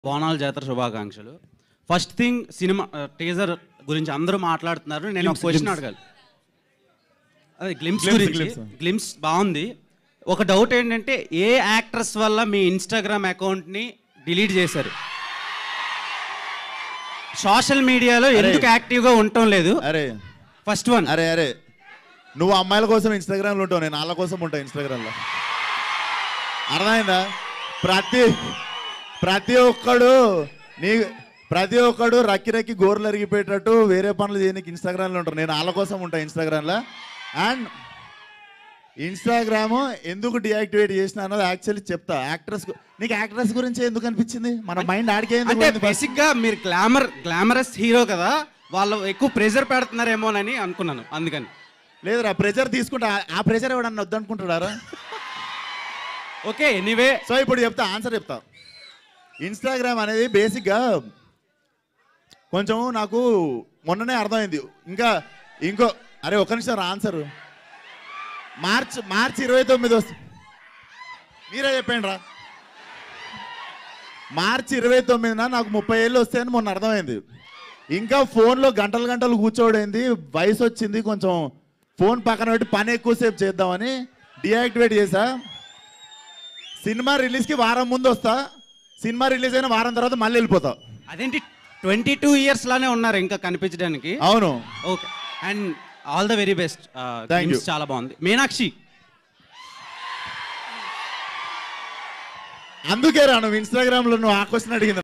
బోనాల జాతర శుభాకాంక్షలు ఫస్ట్ థింగ్ సినిమా టీజర్ గురించి అందరూ మాట్లాడుతున్నారు నేను ఒక క్వశ్చన్ అడగాలి అదే గ్లిమ్స్ Glimpse, గురించి glimpse. గ్లిమ్స్ బాగుంది ఒక డౌట్ ఏంటంటే ఏ యాక్ట్రెస్ వల్ల మీ ఇన్స్టాగ్రామ్ అకౌంట్ని డిలీట్ చేశారు సోషల్ మీడియాలో ఎందుకు యాక్టివ్గా ఉండటం లేదు అరే ఫస్ట్ వన్ అరే అరే నువ్వు అమ్మాయిల కోసం ఇన్స్టాగ్రామ్లో ఉంటావు నేను వాళ్ళ కోసం ఉంటా ఇన్స్టాగ్రామ్లో అర్థమైందా ప్రతి ప్రతి ఒక్కడు నీ ప్రతి ఒక్కడు రక్కి రక్కి గోర్లు అరిగిపోయేటట్టు వేరే పనులు చేయడానికి ఇన్స్టాగ్రామ్లో ఉంటారు నేను వాళ్ళ కోసం ఉంటా ఇన్స్టాగ్రామ్లో అండ్ ఇన్స్టాగ్రామ్ ఎందుకు డియాక్టివేట్ చేసిన అన్నది యాక్చువల్లీ చెప్తా యాక్ట్రెస్ నీకు యాక్ట్రెస్ గురించి ఎందుకు అనిపించింది మన మైండ్ ఆడికే ఎందుకు అంటే పోయింది first? బేసిక్ గా మీరు గ్లామర్ గ్లామరస్ హీరో కదా వాళ్ళు ఎక్కువ ప్రెజర్ పెడుతున్నారేమోనని అనుకున్నాను అందుకని లేదురా ప్రెజర్ తీసుకుంటా ఆ- ఆ ప్రెజర్ ఎవడన్నా వద్దనుకుంటాడారా ఓకే ఎనీవే సో ఇప్పుడు చెప్తా ఆన్సర్ చెప్తా ఇన్స్టాగ్రామ్ అనేది బేసిక్గా కొంచెం నాకు మొన్ననే అర్థమైంది ఇంకా ఇంకో అరే ఒక నిమిషం ఆన్సర్ మార్చ్ మార్చ్ ఇరవై తొమ్మిది వస్తుంది మీరే చెప్పండి రా మార్చి ఇరవై తొమ్మిదిన నాకు ముప్పై ఏళ్ళు వస్తాయని మొన్న అర్థమైంది ఇంకా ఫోన్లో గంటలు గంటలు కూర్చోడైంది వయసు వచ్చింది కొంచెం ఫోన్ పక్కన పెట్టి పని ఎక్కువసేపు చేద్దామని డియాక్టివేట్ చేసా సినిమా రిలీజ్కి వారం ముందు వస్తా సినిమా రిలీజ్ అయిన వారం తర్వాత మళ్ళీ వెళ్ళిపోతా అదేంటి ట్వంటీ టూ ఇయర్స్ లానే ఉన్నారు ఇంకా కనిపించడానికి అవును okay and all the very best Thank you. చాలా బాగుంది మీనాక్షి అందుకే రా నువ్వు ఇన్స్టాగ్రామ్లో నువ్వు ఆ క్వశ్చన్ అడిగింది